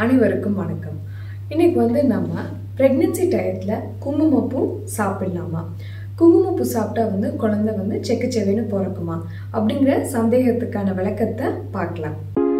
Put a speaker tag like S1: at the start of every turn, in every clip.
S1: அனைவருக்கும் வணக்கம் இன்னைக்கு வந்து நம்ம ப்ரெக்னென்சி டயத்தில் குங்குமப்பூ சாப்பிடலாமா குங்குமப்பூ சாப்பிட்டா வந்து குழந்தை வந்து செக்கச்செவேன்னு பிறக்குமா அப்படிங்கிற சந்தேகத்துக்கான விளக்கத்தை பார்க்கலாம்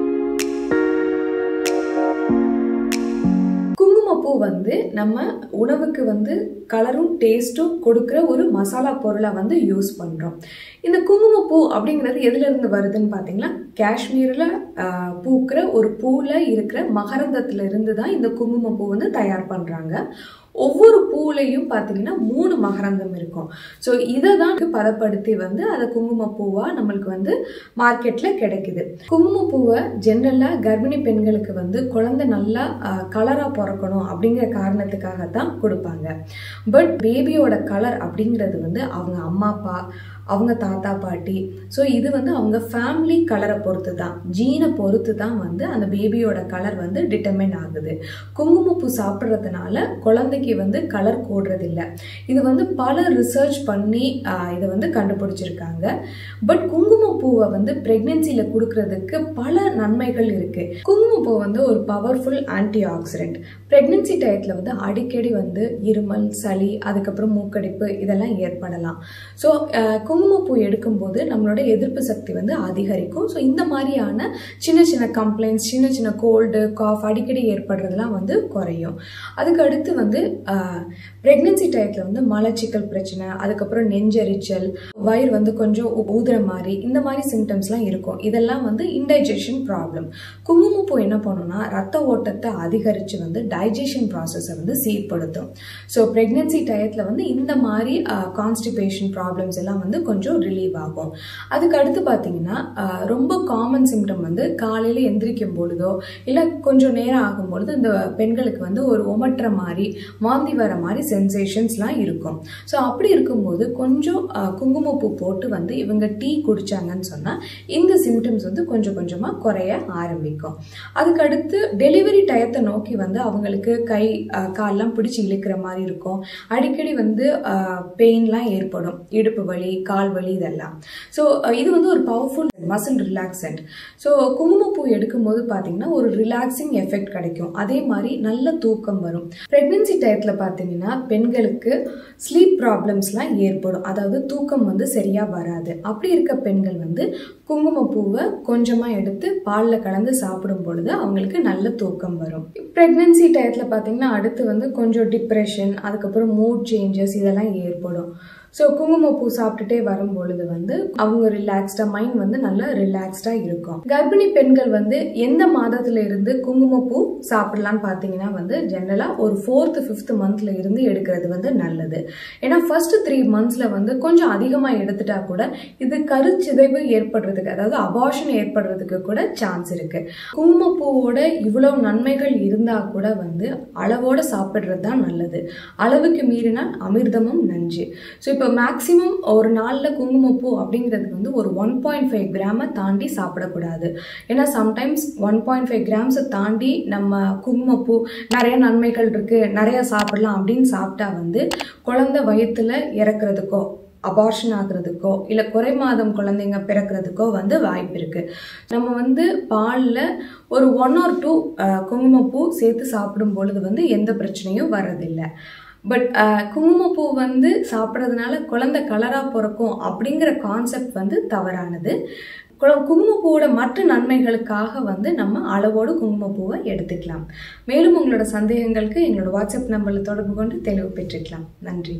S1: குங்குமப்பூ வந்து நம்ம உணவுக்கு வந்து கலரும் டேஸ்ட்டும் கொடுக்குற ஒரு மசாலா பொருளாக வந்து யூஸ் பண்ணுறோம் இந்த குங்குமப்பூ அப்படிங்கிறது எதுலேருந்து வருதுன்னு பார்த்தீங்கன்னா காஷ்மீரில் பூக்கிற ஒரு பூவில் இருக்கிற மகரந்தத்துல இருந்து தான் இந்த குங்குமப்பூ வந்து தயார் பண்ணுறாங்க ஒவ்வொரு பூலையும் பார்த்தீங்கன்னா மூணு மகரந்தம் இருக்கும் ஸோ இதை தான் பதப்படுத்தி வந்து அதை குங்குமப்பூவாக நம்மளுக்கு வந்து மார்க்கெட்டில் கிடைக்குது குங்குமப்பூவை ஜென்ரலாக கர்ப்பிணி பெண்களுக்கு வந்து குழந்தை நல்லா கலராக பிறக்கணும் அப்படிங்கிற காரணத்துக்காக தான் கொடுப்பாங்க பட் பேபியோட கலர் அப்படிங்கிறது வந்து அவங்க அம்மா அப்பா அவங்க தாத்தா பாட்டி ஸோ இது வந்து அவங்க ஃபேமிலி கலரை பொறுத்து தான் ஜீனை பொறுத்து தான் வந்து அந்த பேபியோட கலர் வந்து டிட்டர்மைன் ஆகுது குங்குமப்பூ சாப்பிட்றதுனால குழந்தைக்கு வந்து கலர் கூடுறதில்ல இது வந்து பல ரிசர்ச் பண்ணி இதை வந்து கண்டுபிடிச்சிருக்காங்க பட் குங்குமப்பூவை வந்து ப்ரெக்னென்சியில் கொடுக்கறதுக்கு பல நன்மைகள் இருக்குது குங்குமப்பூ வந்து ஒரு பவர்ஃபுல் ஆன்டி ஆக்சிடென்ட் ப்ரெக்னென்சி டயத்தில் வந்து அடிக்கடி வந்து இருமல் சளி அதுக்கப்புறம் மூக்கடிப்பு இதெல்லாம் ஏற்படலாம் ஸோ குங்குமப்பூ எடுக்கும்போது நம்மளோட எதிர்ப்பு சக்தி வந்து அதிகரிக்கும் ஸோ இந்த மாதிரியான சின்ன சின்ன கம்ப்ளைண்ட்ஸ் சின்ன சின்ன கோல்டு காஃப் அடிக்கடி ஏற்படுறதுலாம் வந்து குறையும் அதுக்கு அடுத்து வந்து ப்ரெக்னென்சி டயத்தில் வந்து மலச்சிக்கல் பிரச்சனை அதுக்கப்புறம் நெஞ்செரிச்சல் வயிறு வந்து கொஞ்சம் ஊதுற மாதிரி இந்த மாதிரி சிம்டம்ஸ்லாம் இருக்கும் இதெல்லாம் வந்து இன்டைஜஷன் ப்ராப்ளம் குங்குமப்பூ என்ன பண்ணுன்னா ரத்த ஓட்டத்தை அதிகரித்து வந்து டைஜஷன் ப்ராசஸை வந்து சீர்படுத்தும் ஸோ ப்ரெக்னென்சி டயத்தில் வந்து இந்த மாதிரி கான்ஸ்டிபேஷன் ப்ராப்ளம்ஸ் எல்லாம் வந்து கொஞ்சம் ரிலீவ் ஆகும் அதுக்கு அடுத்து பார்த்தீங்கன்னா ரொம்ப காமன் சிம்டம் வந்து காலையில் எந்திரிக்கும் பொழுதோ இல்லை கொஞ்சம் நேரம் ஆகும் பொழுது இந்த பெண்களுக்கு வந்து ஒரு உமட்டுற மாதிரி வாந்தி வர மாதிரி சென்சேஷன்ஸ்லாம் இருக்கும் ஸோ அப்படி இருக்கும்போது கொஞ்சம் குங்குமப்பூ போட்டு வந்து இவங்க டீ குடிச்சாங்கன்னு சொன்னால் இந்த சிம்டம்ஸ் வந்து கொஞ்சம் கொஞ்சமாக குறைய ஆரம்பிக்கும் அதுக்கடுத்து டெலிவரி டயத்தை நோக்கி வந்து அவங்களுக்கு கை கால்லாம் பிடிச்சி இழுக்கிற மாதிரி இருக்கும் அடிக்கடி வந்து பெயின்லாம் ஏற்படும் இடுப்பு வலி கால் வலி இதெல்லாம் ஸோ இது வந்து ஒரு பவர்ஃபுல் மசில் ரிலாக்ஸன்ட் ஸோ குங்குமப்பூ எடுக்கும்போது பார்த்தீங்கன்னா ஒரு ரிலாக்ஸிங் எஃபெக்ட் கிடைக்கும் அதே மாதிரி நல்ல தூக்கம் வரும் ப்ரெக்னென்சி டயத்தில் பார்த்தீங்கன்னா பெண்களுக்கு ஸ்லீப் ப்ராப்ளம்ஸ்லாம் ஏற்படும் அதாவது தூக்கம் வந்து சரியாக வராது அப்படி இருக்க பெண்கள் வந்து குங்குமப்பூவை கொஞ்சமாக எடுத்து பாலில் கலந்து சாப்பிடும் பொழுது அவங்களுக்கு நல்ல தூக்கம் வரும் ப்ரெக்னென்சி டயத்தில் பார்த்தீங்கன்னா அடுத்து வந்து கொஞ்சம் டிப்ரெஷன் அதுக்கப்புறம் மூட் சேஞ்சஸ் இதெல்லாம் ஏற்படும் ஸோ குங்குமப்பூ சாப்பிட்டுட்டே வரும் பொழுது வந்து அவங்க ரிலாக்ஸ்டாக மைண்ட் வந்து நல்லா ரிலாக்ஸ்டாக இருக்கும் கர்ப்பிணி பெண்கள் வந்து எந்த மாதத்துல இருந்து குங்குமப்பூ சாப்பிடலான்னு பார்த்தீங்கன்னா வந்து ஜென்ரலாக ஒரு ஃபோர்த்து ஃபிஃப்த் மந்த்ல இருந்து எடுக்கிறது வந்து நல்லது ஏன்னா ஃபர்ஸ்ட் த்ரீ மந்த்ஸ்ல வந்து கொஞ்சம் அதிகமாக எடுத்துட்டா கூட இது கருச்சிதைவு ஏற்படுறதுக்கு அதாவது அபாஷன் ஏற்படுறதுக்கு கூட சான்ஸ் இருக்கு குங்குமப்பூவோட இவ்வளவு நன்மைகள் இருந்தா கூட வந்து அளவோட சாப்பிட்றது தான் நல்லது அளவுக்கு மீறினால் அமிர்தமும் நஞ்சு ஸோ இப்போ மேக்ஸிமம் ஒரு நாளில் குங்குமப்பூ அப்படிங்கிறது வந்து ஒரு ஒன் பாயிண்ட் ஃபைவ் கிராமை தாண்டி சாப்பிடக்கூடாது ஏன்னா சம்டைம்ஸ் ஒன் பாயிண்ட் ஃபைவ் கிராம்ஸை தாண்டி நம்ம குங்குமப்பூ நிறைய நன்மைகள் இருக்குது நிறைய சாப்பிடலாம் அப்படின்னு சாப்பிட்டா வந்து குழந்தை வயிற்றுல இறக்குறதுக்கோ அபார்ஷன் ஆகுறதுக்கோ இல்லை குறை மாதம் குழந்தைங்க பிறக்கிறதுக்கோ வந்து வாய்ப்பு இருக்குது நம்ம வந்து பாலில் ஒரு ஒன் ஆர் டூ குங்குமப்பூ சேர்த்து சாப்பிடும் பொழுது வந்து எந்த பிரச்சனையும் வர்றதில்லை பட் குங்குமப்பூ வந்து சாப்பிட்றதுனால குழந்தை கலராக பிறக்கும் அப்படிங்கிற கான்செப்ட் வந்து தவறானது குங்குமப்பூவோட மற்ற நன்மைகளுக்காக வந்து நம்ம அளவோடு குங்குமப்பூவை எடுத்துக்கலாம் மேலும் உங்களோட சந்தேகங்களுக்கு எங்களோட வாட்ஸ்அப் நம்பரில் தொடர்பு கொண்டு தெளிவு பெற்றுக்கலாம் நன்றி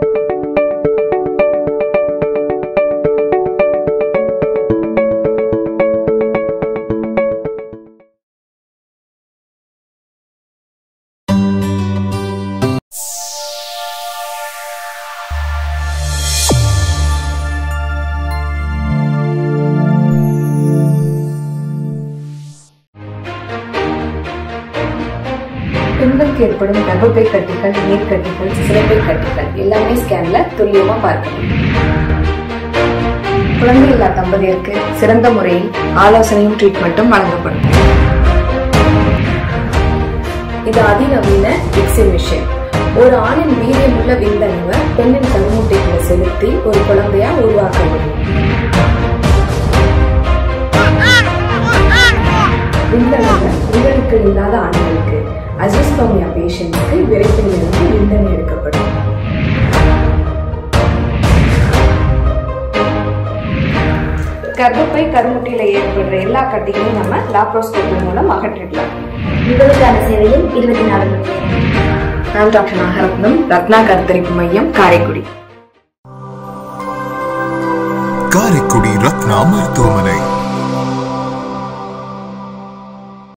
S1: பெண்களுக்கு ஏற்படும் கர்ப்பப்பை கட்டிகள் நீர்க்கட்டிகள் சிறப்பை கட்டிகள் எல்லாமே ஸ்கேன்ல துல்லியமா பார்க்கணும் குழந்தை இல்லா தம்பதியருக்கு சிறந்த முறையில் ஆலோசனையும் ட்ரீட்மெண்ட்டும் வழங்கப்படும் இது அதிநவீன எக்ஸி மிஷின் ஒரு ஆணின் வீரியமுள்ள விந்தணுவை பெண்ணின் கருமுட்டைகளை செலுத்தி ஒரு குழந்தையா உருவாக்க முடியும் விந்தணுக்கள் விந்தணுக்கள் இல்லாத ஆண்களுக்கு அசிஸ்டோமியா பேஷண்ட்ஸ்க்கு விரைப்பிலிருந்து விந்தணு எடுக்கப்படும் கர்ப்பப்பை கருமுட்டியில ஏற்படுற எல்லா கட்டிகளையும் நம்ம லாப்ரோஸ்கோபி மூலம் அகற்றிடலாம்
S2: உங்களுக்கான சேவையில் இருபத்தி நாலு மணி நேரம்
S1: நான் டாக்டர் நாகரத்னம் ரத்னா கருத்தரிப்பு மையம் காரைக்குடி
S3: காரைக்குடி ரத்னா மருத்துவமனை